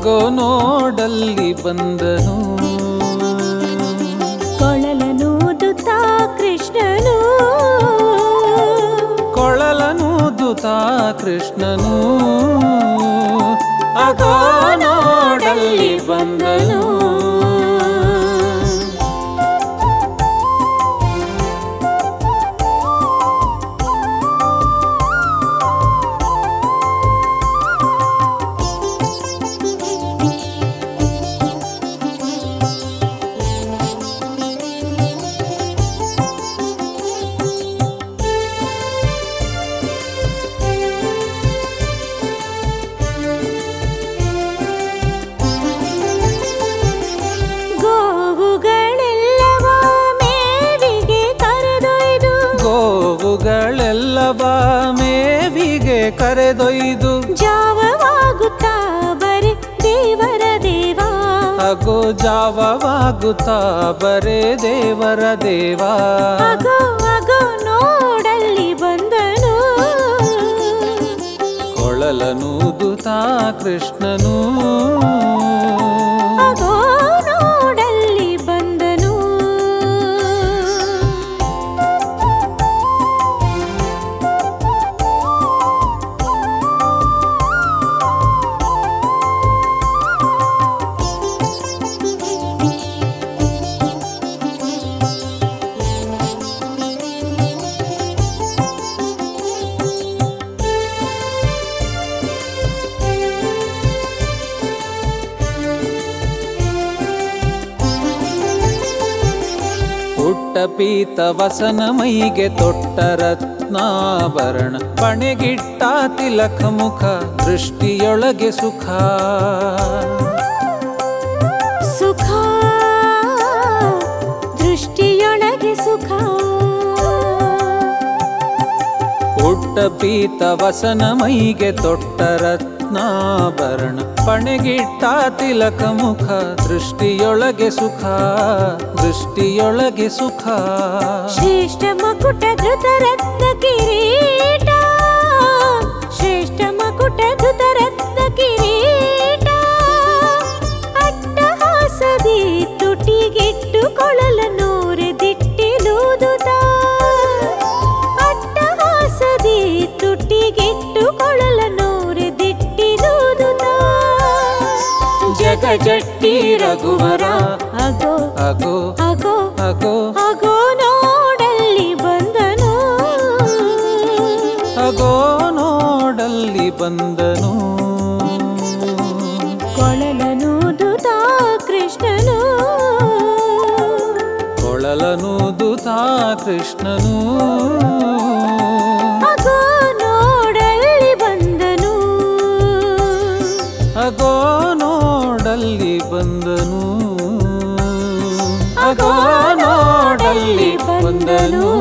ಅಗೋ ನೋಡಲ್ಲಿ ಬಂದನು ಕೊಳಲನೂದುತ್ತಾ ಕೃಷ್ಣನು ಕೊಳಲನೂದುತ ಕೃಷ್ಣನು ಅಗೋ ನೋಡಲ್ಲಿ ಬಂದನು ಗೋವುಗಳೆಲ್ಲವ ಮೇವಿಗೆ ಕರೆದೊಯ್ದು ಗೋವುಗಳೆಲ್ಲವ ಮೇವಿಗೆ ಕರೆದೊಯ್ದು ಜಾವವಾಗುತ್ತಾ ಬರೆ ದೇವರ ದೇವಾ ಅಗೋ ಜಾವವಾಗುತ್ತಾ ಬರೇ ದೇವರ ದೇವ ಅಗೋ ಅಗೋ ನೋಡಲ್ಲಿ ಬಂದನು ಕೊಳಲನೂದುತ ಕೃಷ್ಣನು ಅಗೋ ನೋಡಲ್ಲಿ ಬಂದನು ಪುಟ್ಟ ಪೀತ ವಸನ ಮೈಗೆ ತೊಟ್ಟ ರತ್ನಾಭರಣ ಪಣೆಗಿಟ್ಟ ತಿಲಕ ಮುಖ ದೃಷ್ಟಿಯೊಳಗೆ ಸುಖ ಸುಖ ದೃಷ್ಟಿಯೊಳಗೆ ಸುಖ ಪುಟ್ಟ ಪೀತ ವಸನ ಮೈಗೆ ತೊಟ್ಟ ರತ್ನಾಭರಣ ಪಣೆಗಿಟ್ಟ ತಿಲಕ ಮುಖ ದೃಷ್ಟಿಯೊಳಗೆ ಸುಖ ದೃಷ್ಟಿಯೊಳಗೆ ಸುಖ ಶ್ರೇಷ್ಠ ಮಕುಟ ಧೃತ ರತ್ನ ಕಿರೀಟ ಶ್ರೇಷ್ಠ ಮಕುಟ ಧೃತ ರತ್ನ ಕಿರೀಟ ಅಟ್ಟಹಾಸದಿ ತುಟಿಗಿಟ್ಟು ಕೊಳಲ ನೂರೆ ದಿಟ್ಟಿಲೂದುತ ಅಟ್ಟಹಾಸದಿ ತುಟಿಗಿಟ್ಟು ಕೊಳಲ ನೂರೆ ದಿಟ್ಟಿಲೂದುತ ಜಗ ಜಟ್ಟಿ ರಘುವರ ಅಗೋ ಅಗೋ ಅಗೋ ಅಗೋ ಅಗೋ ನೋಡಲ್ಲಿ ಬಂದನು ಅಗೋ ನೋಡಲ್ಲಿ ಬಂದನು ಕೊಳಲನೂದುತ ಕೃಷ್ಣನು ಕೊಳಲನೂದುತ ಕೃಷ್ಣನು ಅಗೋ ನೋಡಲ್ಲಿ ಬಂದನು ಅಗೋ ನೋಡಲ್ಲಿ ಬಂದನು ಅಗೋ ನೋಡಲ್ಲಿ ಬಂದನು